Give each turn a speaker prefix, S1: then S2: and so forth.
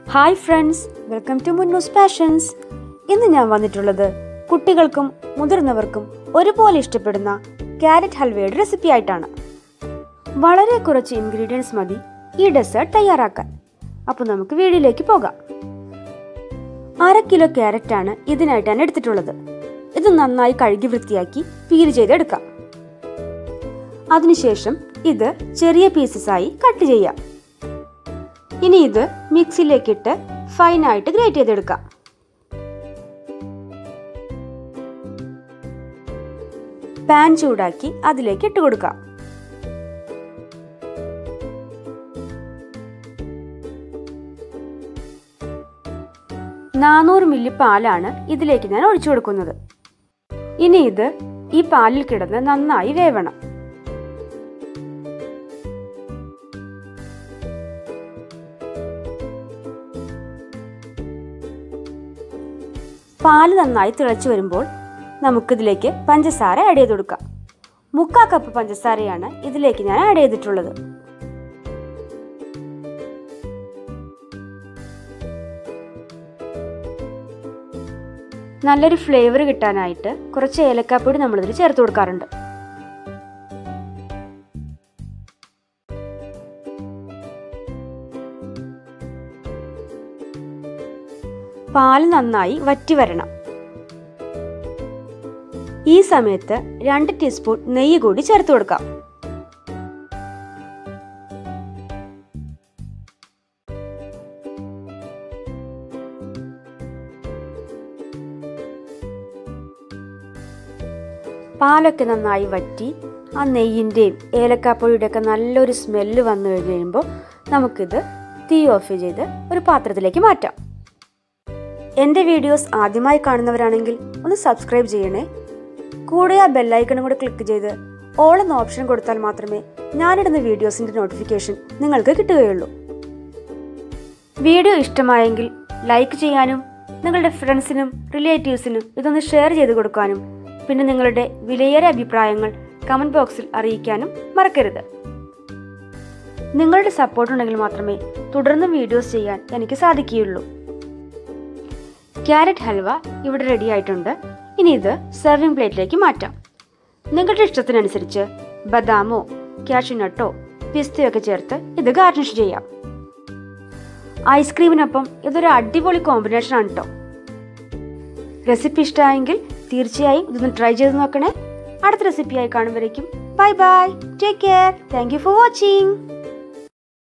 S1: hi friends welcome to Munnu's passions ഇന്ന് ഞാൻ വന്നിട്ടുള്ളത് കുട്ടികൾക്കും മുതിർന്നവർക്കും ഒരുപോലെ ഇഷ്ടപ്പെടുന്ന ക്യാരറ്റ് ഹൽവയുടെ റെസിപ്പി ആയിട്ടാണ് വളരെ കുറച്ച് ഇൻഗ്രീഡിയൻസ് മതി ഈ ഡെസേർട്ട് തയ്യാറാക്കാൻ അപ്പോൾ നമുക്ക് വീഡിയോയിലേക്ക് പോകാം അര കിലോ ക്യാരറ്റാണ് ഇതിനായിട്ട് ഞാൻ എടുത്തിട്ടുള്ളത് ഇത് നന്നായി കഴുകി വൃത്തിയാക്കി പീൽ ചെയ്തെടുക്കാം അതിനുശേഷം ഇത് ചെറിയ പീസസ് ആയി കട്ട് ചെയ്യാം ഇനി ഇത് മിക്സിയിലേക്കിട്ട് ഫൈനായിട്ട് ഗ്രേറ്റ് ചെയ്തെടുക്കാം പാൻ ചൂടാക്കി അതിലേക്ക് ഇട്ട് കൊടുക്കാം നാനൂറ് മില്ലി പാലാണ് ഇതിലേക്ക് ഞാൻ ഒഴിച്ചു കൊടുക്കുന്നത് ഇനി ഇത് ഈ പാലിൽ കിടന്ന് നന്നായി വേവണം പാല് നന്നായി തിളച്ചു വരുമ്പോൾ നമുക്കിതിലേക്ക് പഞ്ചസാര ആഡ് ചെയ്ത് കൊടുക്കാം മുക്കാ കപ്പ് പഞ്ചസാരയാണ് ഇതിലേക്ക് ഞാൻ ആഡ് ചെയ്തിട്ടുള്ളത് നല്ലൊരു ഫ്ലേവർ കിട്ടാനായിട്ട് കുറച്ച് ഏലക്കാപ്പൊടി നമ്മളിതിൽ ചേർത്ത് കൊടുക്കാറുണ്ട് പാല് നന്നായി വറ്റി വരണം ഈ സമയത്ത് രണ്ട് ടീസ്പൂൺ നെയ്യ് കൂടി ചേർത്ത് കൊടുക്കാം പാലൊക്കെ നന്നായി വറ്റി ആ നെയ്യിൻ്റെയും ഏലക്കാപ്പൊടിയുടെ ഒക്കെ നല്ലൊരു സ്മെല്ല് വന്നു കഴിയുമ്പോൾ നമുക്കിത് തീ ഓഫ് ചെയ്ത് ഒരു പാത്രത്തിലേക്ക് മാറ്റാം എൻ്റെ വീഡിയോസ് ആദ്യമായി കാണുന്നവരാണെങ്കിൽ ഒന്ന് സബ്സ്ക്രൈബ് ചെയ്യണേ കൂടെ ആ ബെല്ലൈക്കണും കൂടെ ക്ലിക്ക് ചെയ്ത് ഓൾ എന്ന ഓപ്ഷൻ കൊടുത്താൽ മാത്രമേ ഞാനിടുന്ന വീഡിയോസിൻ്റെ നോട്ടിഫിക്കേഷൻ നിങ്ങൾക്ക് കിട്ടുകയുള്ളൂ വീഡിയോ ഇഷ്ടമായെങ്കിൽ ലൈക്ക് ചെയ്യാനും നിങ്ങളുടെ ഫ്രണ്ട്സിനും റിലേറ്റീവ്സിനും ഇതൊന്ന് ഷെയർ ചെയ്ത് കൊടുക്കാനും പിന്നെ നിങ്ങളുടെ വിലയേറെ അഭിപ്രായങ്ങൾ കമൻറ്റ് ബോക്സിൽ അറിയിക്കാനും മറക്കരുത് നിങ്ങളുടെ സപ്പോർട്ട് ഉണ്ടെങ്കിൽ മാത്രമേ തുടർന്ന് വീഡിയോസ് ചെയ്യാൻ എനിക്ക് സാധിക്കുകയുള്ളൂ ക്യാരറ്റ് ഹൽവ ഇവിടെ റെഡി ആയിട്ടുണ്ട് ഇനി ഇത് സെർവിംഗ് പ്ലേറ്റിലേക്ക് മാറ്റാം നിങ്ങളുടെ ഇഷ്ടത്തിനനുസരിച്ച് ബദാമോ കാഷ്യൂനട്ടോ പിസ്തയോ ഒക്കെ ചേർത്ത് ഇത് ഗാർണിഷ് ചെയ്യാം ഐസ്ക്രീമിനൊപ്പം ഇതൊരു അടിപൊളി കോമ്പിനേഷൻ ആണ് കേട്ടോ റെസിപ്പി ഇഷ്ടമായെങ്കിൽ തീർച്ചയായും ഇതൊന്ന് ട്രൈ ചെയ്ത് നോക്കണേ അടുത്ത റെസിപ്പിയായി കാണുമ്പോഴേക്കും bye bye take care thank you for watching